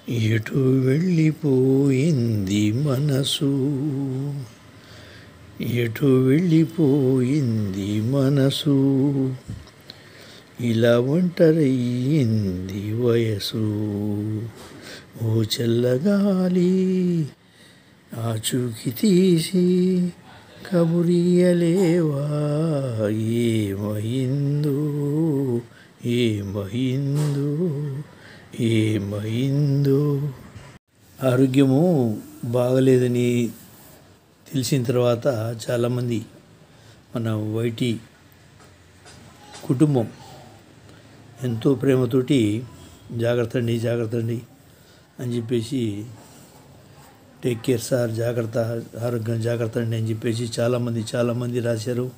ఎటు వెళ్ళిపోయింది మనసు ఎటు వెళ్ళిపోయింది మనసు ఇలా ఒంటరయ్యింది వయసు ఓ చల్లగాలి ఆచూకి తీసి కబురియలేవా ఏమైందో ఏమైందో ఏమైందో ఆరోగ్యము బాగలేదని తెలిసిన తర్వాత చాలామంది మన వైటి కుటుంబం ఎంతో ప్రేమతోటి జాగ్రత్త అండి జాగ్రత్త అండి అని చెప్పేసి టేక్ కేర్ సార్ జాగ్రత్త ఆరోగ్యం జాగ్రత్త అండి అని చెప్పేసి చాలామంది చాలామంది రాశారు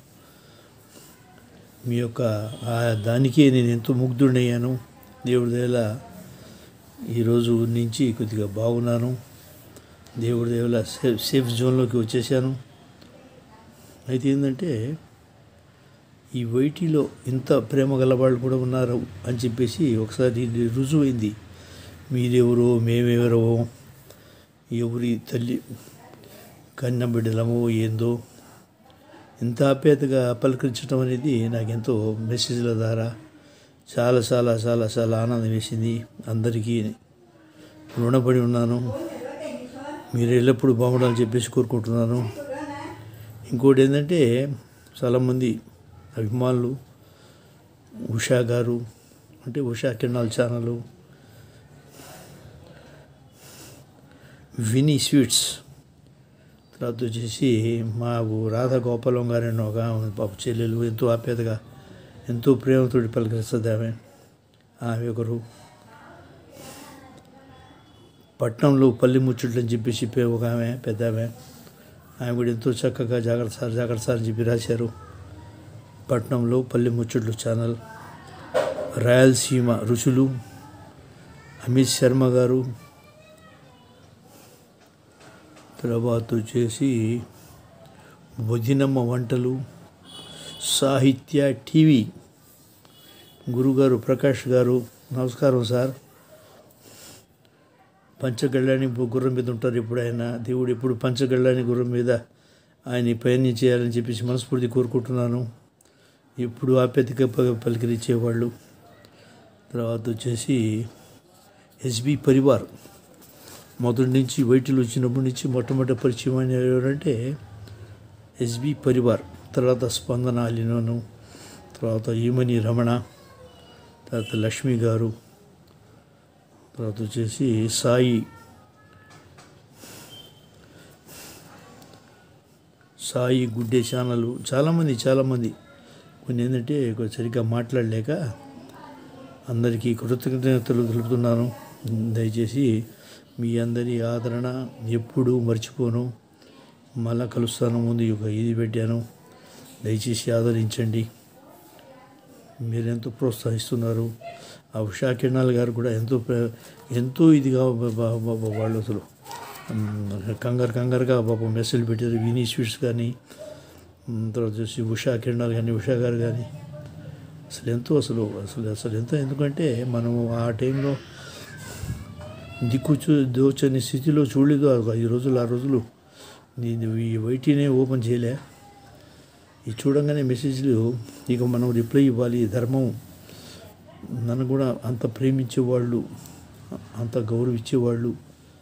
మీ యొక్క ఆ దానికే నేను ఎంతో ముగ్ధుడయ్యాను దేవుడి దేవల ఈరోజు నుంచి కొద్దిగా బాగున్నాను దేవుడి దేవల సేఫ్ సేఫ్ జోన్లోకి వచ్చేసాను అయితే ఏంటంటే ఈ వైటీలో ఇంత ప్రేమ గల వాళ్ళు కూడా ఉన్నారు అని చెప్పేసి ఒకసారి ఇది రుజువైంది మీరెవరో మేమెవరో ఎవరి తల్లి కన్న బిడ్డలమో ఏందో ఇంత ఆప్యాయతగా పలకరించడం అనేది నాకెంతో మెసేజ్ల ద్వారా చాలా చాలా చాలా చాలా ఆనందం వేసింది అందరికీ రుణపడి ఉన్నాను మీరు ఎల్లప్పుడూ బాగుండాలని చెప్పేసి కోరుకుంటున్నాను ఇంకోటి ఏంటంటే చాలామంది అభిమానులు ఉషా గారు అంటే ఉషా కిరణాల్ ఛానల్ వినీ స్వీట్స్ తర్వాత వచ్చేసి మాకు రాధా గోపాలం గారని ఒక ఆమె పాప చెల్లెలు ఎంతో ఆప్యాయతగా ఎంతో ప్రేమతోటి పలకరిస్తుంది ఆమె ఆమె ఒకరు పట్నంలో పల్లి ముచ్చట్లు అని చెప్పి చెప్పే ఒక ఆమె పెద్ద ఆమె ఆమె కూడా ఎంతో చక్కగా జాగ్రత్త సార్ జాగ్రత్త సార్ అని చెప్పి రాశారు పట్నంలో పల్లి ముచ్చట్లు ఛానల్ రాయలసీమ రుచులు అమిత్ శర్మ గారు తర్వాత వచ్చేసి వదినమ్మ వంటలు సాహిత్య టీవీ గురుగారు ప్రకాష్ గారు నమస్కారం సార్ పంచగళ్ళని గుర్రం మీద ఉంటారు ఎప్పుడు ఆయన దేవుడు ఎప్పుడు పంచగళ్ళని గుర్రం మీద ఆయన పయనం చేయాలని చెప్పేసి మనస్ఫూర్తి కోరుకుంటున్నాను ఎప్పుడు ఆప్యాయతగా ప- పలికిరించేవాళ్ళు తర్వాత వచ్చేసి ఎస్బి పరివార్ మొదటి నుంచి వైటిలు వచ్చినప్పటి నుంచి మొట్టమొదటి పరిచయం అయిన ఎవరంటే ఎస్బి పరివార్ తర్వాత స్పందన అలినోను తర్వాత ఈమని రమణ తర్వాత లక్ష్మి గారు తర్వాత వచ్చేసి సాయి సాయి గుడ్డే ఛానల్ చాలామంది చాలామంది కొన్ని ఏంటంటే కొంచెం సరిగ్గా మాట్లాడలేక అందరికీ కృతజ్ఞతలు తెలుపుతున్నాను దయచేసి మీ అందరి ఆదరణ ఎప్పుడూ మర్చిపోను మళ్ళా కలుస్తాను ముందు ఒక ఇది పెట్టాను దయచేసి ఆదరించండి మీరెంతో ప్రోత్సహిస్తున్నారు ఆ ఉషా కిరణాల్ గారు కూడా ఎంతో ప్ర- ఎంతో ఇదిగా బ- బ- బ- బ- వాళ్ళు అసలు మ్, కంగారు కంగారుగా పాపం మెసేజ్ పెట్టారు వినీ స్వీట్స్ కానీ మ్, తర్వాత వచ్చి ఉషా కిరణాలు కానీ ఉషా గారు కానీ అసలు ఎంతో అసలు అసలు అసలు ఎంతో ఎందుకంటే మనము ఆ టైంలో దిక్కు చూ దోచని స్థితిలో చూడలేదు ఆ ఈ రోజులు ఆ రోజులు నేను ఈ వైటీనే ఓపెన్ చేయలే ఈ చూడంగానే మెసేజ్లు ఇక మనం రిప్లై ఇవ్వాలి ధర్మం నన్ను కూడా అంత ప్రేమించేవాళ్ళు అంత గౌరవించేవాళ్ళు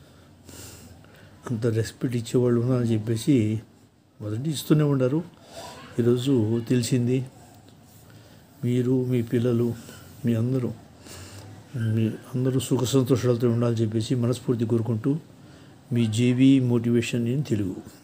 అంత రెస్పెక్ట్ ఇచ్చేవాళ్ళు ఉన్నారని చెప్పేసి మొదటి ఇస్తూనే ఉన్నారు ఈరోజు తెలిసింది మీరు మీ పిల్లలు మీ అందరూ మీ అందరూ సుఖ సంతోషాలతో ఉండాలని చెప్పేసి మనస్ఫూర్తి కోరుకుంటూ మీ జేబీ మోటివేషన్ ఇన్ తెలుగు